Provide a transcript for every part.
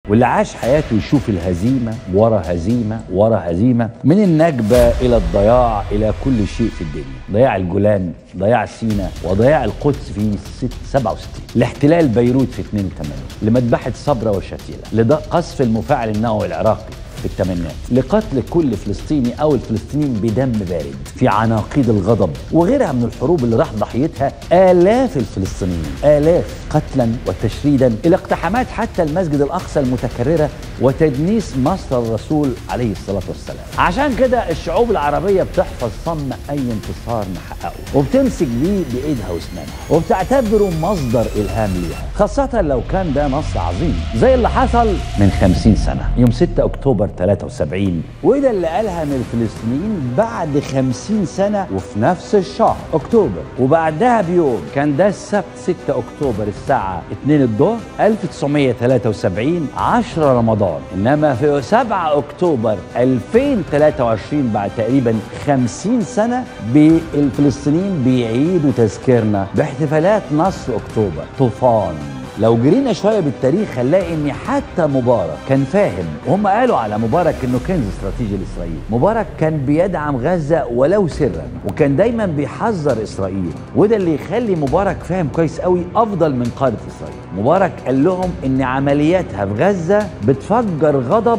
واللي عاش حياته يشوف الهزيمه ورا هزيمه ورا هزيمه من النكبه الى الضياع الى كل شيء في الدنيا ضياع الجولان ضياع سيناء وضياع القدس في 67 لاحتلال بيروت في 82 لمذبحه صبرا وشتيله لقصف المفاعل النووي العراقي في الثمانينات لقتل كل فلسطيني او الفلسطينيين بدم بارد في عناقيد الغضب وغيرها من الحروب اللي راح ضحيتها الاف الفلسطينيين الاف قتلا وتشريدا الى اقتحامات حتى المسجد الاقصى المتكرره وتدنيس مصر الرسول عليه الصلاه والسلام عشان كده الشعوب العربيه بتحفظ صم اي انتصار نحققه وبتمسك بيه بايدها واسنانها وبتعتبره مصدر الهام ليها خاصه لو كان ده نصر عظيم زي اللي حصل من 50 سنه يوم 6 اكتوبر 73 وده اللي قالها من الفلسطينيين بعد 50 سنه وفي نفس الشهر اكتوبر وبعدها بيوم كان ده السبت 6 اكتوبر الساعه 2 الظهر 1973 10 رمضان انما في 7 اكتوبر 2023 بعد تقريبا 50 سنه الفلسطينيين بيعيدوا تذكيرنا باحتفالات نصر اكتوبر طوفان لو جرينا شويه بالتاريخ هنلاقي ان حتى مبارك كان فاهم وهم قالوا على مبارك انه كنز استراتيجي لاسرائيل مبارك كان بيدعم غزه ولو سرا وكان دايما بيحذر اسرائيل وده اللي يخلي مبارك فاهم كويس قوي افضل من قاده اسرائيل مبارك قال لهم ان عملياتها في غزه بتفجر غضب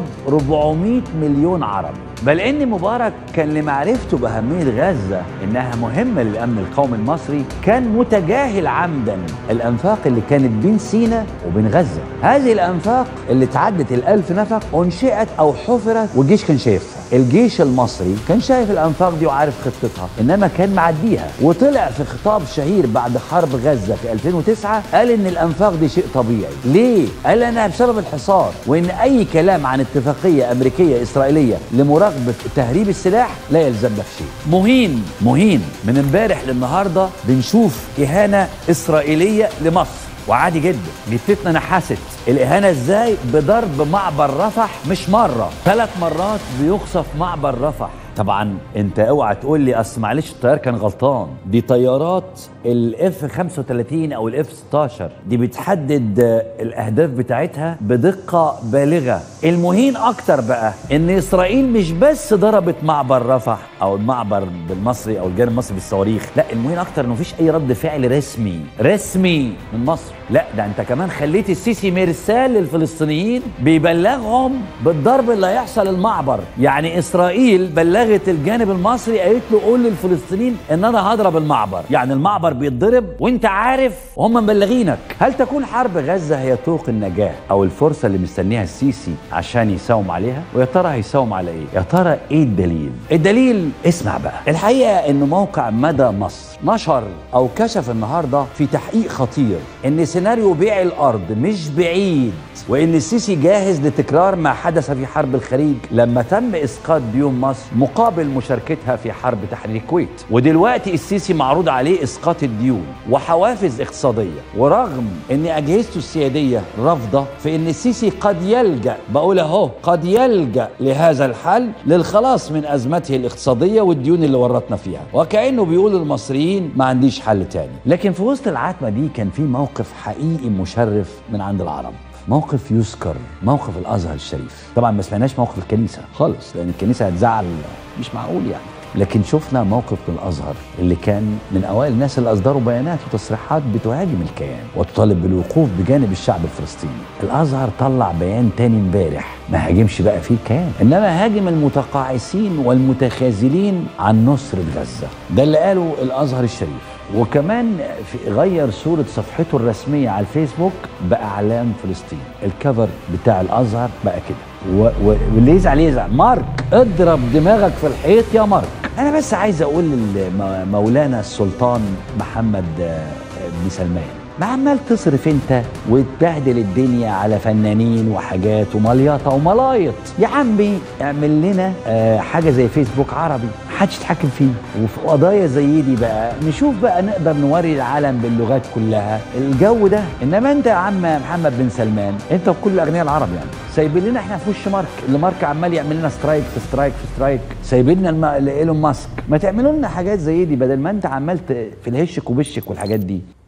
400 مليون عربي بل ان مبارك كان لمعرفته باهميه غزه انها مهمه للامن القومي المصري كان متجاهل عمدا الانفاق اللي كانت بين سيناء وبين غزه هذه الانفاق اللي تعدت الالف نفق انشئت او حفرت والجيش كان شايفها الجيش المصري كان شايف الانفاق دي وعارف خطتها انما كان معديها وطلع في خطاب شهير بعد حرب غزه في 2009 قال ان الانفاق دي شيء طبيعي ليه قال انها بسبب الحصار وان اي كلام عن اتفاقيه امريكيه اسرائيليه لمراقبه تهريب السلاح لا يلزمنا في شيء مهين مهين من امبارح للنهارده بنشوف اهانه اسرائيليه لمصر وعادي جدا جبتنا نحست الاهانه ازاي بضرب معبر رفح مش مره ثلاث مرات بيقصف معبر رفح طبعا انت اوعى تقول لي اصل معلش الطيار كان غلطان دي طيارات الاف 35 او الاف 16 دي بتحدد الاهداف بتاعتها بدقه بالغه المهين اكتر بقى ان اسرائيل مش بس ضربت معبر رفح او المعبر بالمصري او الجانب المصري بالصواريخ لا المهين اكتر انه مفيش اي رد فعل رسمي رسمي من مصر لا ده انت كمان خليت السيسي مرسال للفلسطينيين بيبلغهم بالضرب اللي هيحصل المعبر يعني اسرائيل بلغت الجانب المصري قالت له قول للفلسطينيين ان انا هضرب المعبر يعني المعبر بيتضرب وانت عارف وهم مبلغينك هل تكون حرب غزه هي طوق النجاه او الفرصه اللي مستنيها السيسي عشان يساوم عليها ويا ترى هيساوم على ايه يا ترى ايه الدليل الدليل اسمع بقى الحقيقه ان موقع مدى مصر نشر او كشف النهارده في تحقيق خطير ان سيناريو بيع الارض مش بعيد وان السيسي جاهز لتكرار ما حدث في حرب الخليج لما تم اسقاط ديون مصر مقابل مشاركتها في حرب تحرير الكويت ودلوقتي السيسي معروض عليه اسقاط الديون وحوافز اقتصاديه ورغم ان اجهزته السياديه رافضه فان السيسي قد يلجا بقول اهو قد يلجا لهذا الحل للخلاص من ازمته الاقتصاديه والديون اللي ورطنا فيها وكانه بيقول للمصريين ما عنديش حل تاني لكن في وسط العتمه دي كان في موقف حقيقي مشرف من عند العرب موقف يذكر موقف الازهر الشريف طبعا ما سمعناش موقف الكنيسه خالص لان الكنيسه هتزعل مش معقول يعني لكن شفنا موقف من الازهر اللي كان من اوائل الناس اللي اصدروا بيانات وتصريحات بتهاجم الكيان وتطالب بالوقوف بجانب الشعب الفلسطيني. الازهر طلع بيان تاني امبارح ما هاجمش بقى فيه الكيان انما هاجم المتقاعسين والمتخاذلين عن نصرة غزه. ده اللي قاله الازهر الشريف. وكمان في غير صورة صفحته الرسمية على الفيسبوك بأعلام فلسطين الكفر بتاع الأزهر بقى كده و- و- واللي يزعل يزعل مارك اضرب دماغك في الحيط يا مارك أنا بس عايز أقول لمولانا السلطان محمد آه، بن سلمان ما عمال تصرف انت وتبهدل الدنيا على فنانين وحاجات ومليطه وملايط يا عمي اعمل لنا آه حاجه زي فيسبوك عربي محدش يتحكم فيه وفي قضايا زي دي بقى نشوف بقى نقدر نوري العالم باللغات كلها الجو ده انما انت يا عم محمد بن سلمان انت وكل الاغنياء العرب يعني سايبين لنا احنا في وش مارك اللي مارك عمال يعمل لنا سترايك في سترايك في سترايك سايبين لنا الم... ايلون ماسك ما تعملوا لنا حاجات زي دي بدل ما انت عمال ت- في الهشك وبشك والحاجات دي